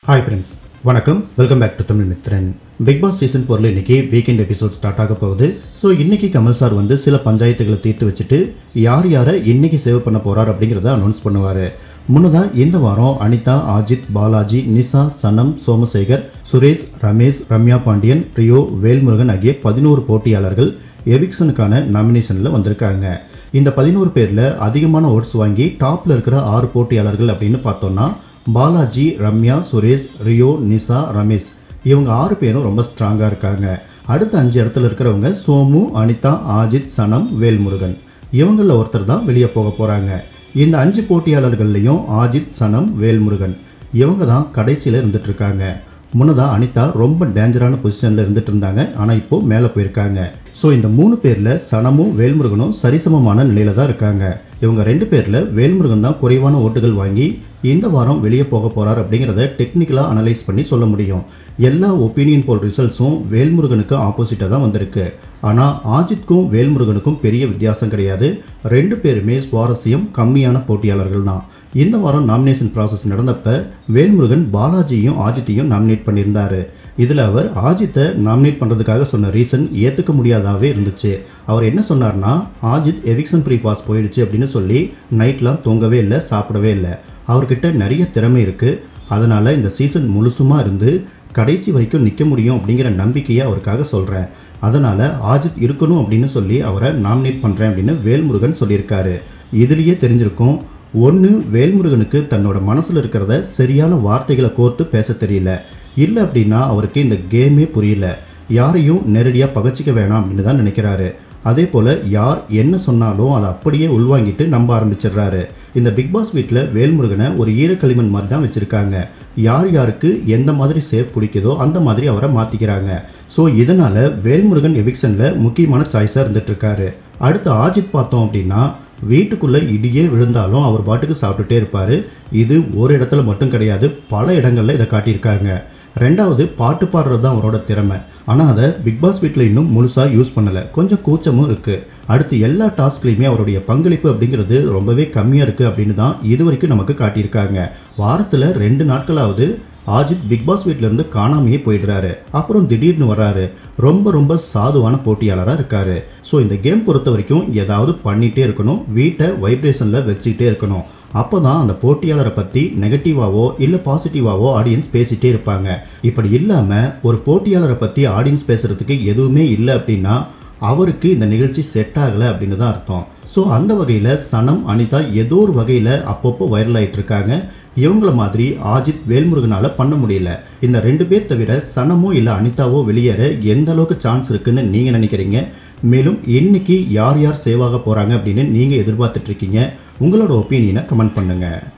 hi friends வணக்கம் welcome back to Tamil Mithran Bigg Boss season ஃபோரில் இன்னைக்கு வீக்கெண்ட் எபிசோட் ஸ்டார்ட் ஆக போகுது ஸோ இன்னைக்கு கமல் சார் வந்து சில பஞ்சாயத்துகளை தீர்த்து வச்சுட்டு யார் யாரை இன்னைக்கு சேவ் பண்ண போறார் அப்படிங்கிறத அனௌன்ஸ் பண்ணுவார் முன்னதாக இந்த வாரம் அனிதா அஜித் பாலாஜி நிசா சனம் சோமசேகர் சுரேஷ் ரமேஷ் ரம்யா பாண்டியன் ரியோ வேல்முருகன் ஆகிய பதினோரு போட்டியாளர்கள் எவிக்சனுக்கான நாமினேஷனில் வந்திருக்காங்க இந்த பதினோரு பேரில் அதிகமான ஓட்ஸ் வாங்கி டாப்பில் இருக்கிற ஆறு போட்டியாளர்கள் அப்படின்னு பார்த்தோம்னா பாலாஜி ரம்யா சுரேஷ் ரியோ நிசா ரமேஷ் இவங்க ஆறு பேரும் ரொம்ப ஸ்ட்ராங்காக இருக்காங்க அடுத்த அஞ்சு இடத்துல இருக்கிறவங்க சோமு அனிதா ஆஜித் சனம் வேல்முருகன் இவங்களில் ஒருத்தர் தான் வெளியே போக போகிறாங்க இந்த அஞ்சு போட்டியாளர்கள்லையும் ஆஜித் சனம் வேல்முருகன் இவங்க தான் கடைசியில் இருந்துட்டு இருக்காங்க முன்னதாக அனிதா ரொம்ப டேஞ்சரான பொசிஷனில் இருந்துட்டு இருந்தாங்க ஆனால் இப்போ மேலே போயிருக்காங்க ஸோ இந்த மூணு பேரில் சனமும் வேல்முருகனும் சரிசமமான நிலையில தான் இருக்காங்க இவங்க ரெண்டு பேரில் வேல்முருகன் தான் குறைவான ஓட்டுகள் வாங்கி இந்த வாரம் வெளியே போக போறார் அப்படிங்கிறத டெக்னிக்கலாக அனலைஸ் பண்ணி சொல்ல முடியும் எல்லா ஒப்பீனியன் போல் ரிசல்ட்ஸும் வேல்முருகனுக்கு ஆப்போசிட்டாக தான் வந்திருக்கு ஆனால் ஆஜித்க்கும் வேல்முருகனுக்கும் பெரிய வித்தியாசம் கிடையாது ரெண்டு பேருமே சுவாரஸ்யம் கம்மியான போட்டியாளர்கள் தான் இந்த வாரம் நாமினேஷன் ப்ராசஸ் நடந்தப்ப வேல்முருகன் பாலாஜியும் ஆஜித்தையும் நாமினேட் பண்ணியிருந்தாரு இதில் அவர் ஆஜித்தை நாமினேட் பண்ணுறதுக்காக சொன்ன ரீசன் ஏற்றுக்க முடியாதாவே இருந்துச்சு அவர் என்ன சொன்னார்னா ஆஜித் எவிக்சன் ப்ரீ பாஸ் போயிடுச்சு அப்படின்னு சொல்லி நைட்லாம் தூங்கவே இல்லை சாப்பிடவே இல்லை அவர்கிட்ட நிறைய திறமை இருக்குது அதனால் இந்த சீசன் முழுசுமாக இருந்து கடைசி வரைக்கும் நிற்க முடியும் அப்படிங்கிற நம்பிக்கையை அவருக்காக சொல்கிறேன் அதனால் ஆஜித் இருக்கணும் அப்படின்னு சொல்லி அவரை நாமினேட் பண்ணுறேன் அப்படின்னு வேல்முருகன் சொல்லியிருக்காரு இதுலேயே தெரிஞ்சிருக்கும் ஒன்று வேல்முருகனுக்கு தன்னோட மனசில் இருக்கிறத சரியான வார்த்தைகளை கோர்த்து பேச தெரியல இல்லை அப்படின்னா அவருக்கு இந்த கேமே புரியல யாரையும் நேரடியாக பகச்சிக்க வேணாம் அப்படின்னு தான் நினைக்கிறாரு அதே போல் யார் என்ன சொன்னாலும் அதை அப்படியே உள்வாங்கிட்டு நம்ப ஆரம்பிச்சிடுறாரு இந்த பிக் பாஸ் வீட்டில் வேல்முருகனை ஒரு ஈரக்களிமண் மாதிரி தான் வச்சுருக்காங்க யார் யாருக்கு எந்த மாதிரி சேஃப் பிடிக்குதோ அந்த மாதிரி அவரை மாற்றிக்கிறாங்க ஸோ இதனால் வேல்முருகன் எவிக்சனில் முக்கியமான சாய்ஸாக இருந்துட்டுருக்காரு அடுத்து ஆஜித் பார்த்தோம் அப்படின்னா வீட்டுக்குள்ளே இடியே விழுந்தாலும் அவர் பாட்டுக்கு சாப்பிட்டுட்டே இருப்பார் இது ஒரு இடத்துல மட்டும் கிடையாது பல இடங்களில் இதை காட்டியிருக்காங்க ரெண்டாவது பாட்டு பாடுறது தான் அவரோட திறமை ஆனால் அதை பிக் பாஸ் வீட்டில் இன்னும் முழுசாக யூஸ் பண்ணலை கொஞ்சம் கூச்சமும் இருக்குது அடுத்து எல்லா டாஸ்க்லையுமே அவருடைய பங்களிப்பு அப்படிங்கிறது ரொம்பவே கம்மியாக இருக்குது அப்படின்னு தான் இது வரைக்கும் நமக்கு காட்டியிருக்காங்க வாரத்தில் ரெண்டு நாட்களாவது ஆஜித் பிக் பாஸ் வீட்டிலேருந்து காணாமையே போயிடுறாரு அப்புறம் திடீர்னு வர்றாரு ரொம்ப ரொம்ப சாதுவான போட்டியாளராக இருக்காரு ஸோ இந்த கேம் பொறுத்த வரைக்கும் ஏதாவது பண்ணிகிட்டே இருக்கணும் வீட்டை வைப்ரேஷனில் வச்சுக்கிட்டே இருக்கணும் அப்போ தான் அந்த போட்டியாளரை பற்றி நெகட்டிவாவோ இல்லை பாசிட்டிவாவோ ஆடியன்ஸ் பேசிகிட்டே இருப்பாங்க இப்படி இல்லாமல் ஒரு போட்டியாளரை பற்றி ஆடியன்ஸ் பேசுகிறதுக்கு எதுவுமே இல்லை அப்படின்னா அவருக்கு இந்த நிகழ்ச்சி செட் ஆகலை அப்படின்னு தான் அர்த்தம் ஸோ அந்த வகையில் சனம் அனிதா ஏதோ ஒரு வகையில் அப்பப்போ வைரல் ஆயிட்டு இருக்காங்க இவங்கள மாதிரி ஆஜித் வேல்முருகனால பண்ண முடியல இந்த ரெண்டு பேர் தவிர சனமோ இல்லை அனிதாவோ வெளியேற எந்த அளவுக்கு சான்ஸ் இருக்குன்னு நீங்கள் நினைக்கிறீங்க மேலும் இன்னைக்கு யார் யார் சேவாக போகிறாங்க அப்படின்னு நீங்கள் எதிர்பார்த்துட்டு இருக்கீங்க உங்களோட ஒப்பீனியனை கமெண்ட் பண்ணுங்கள்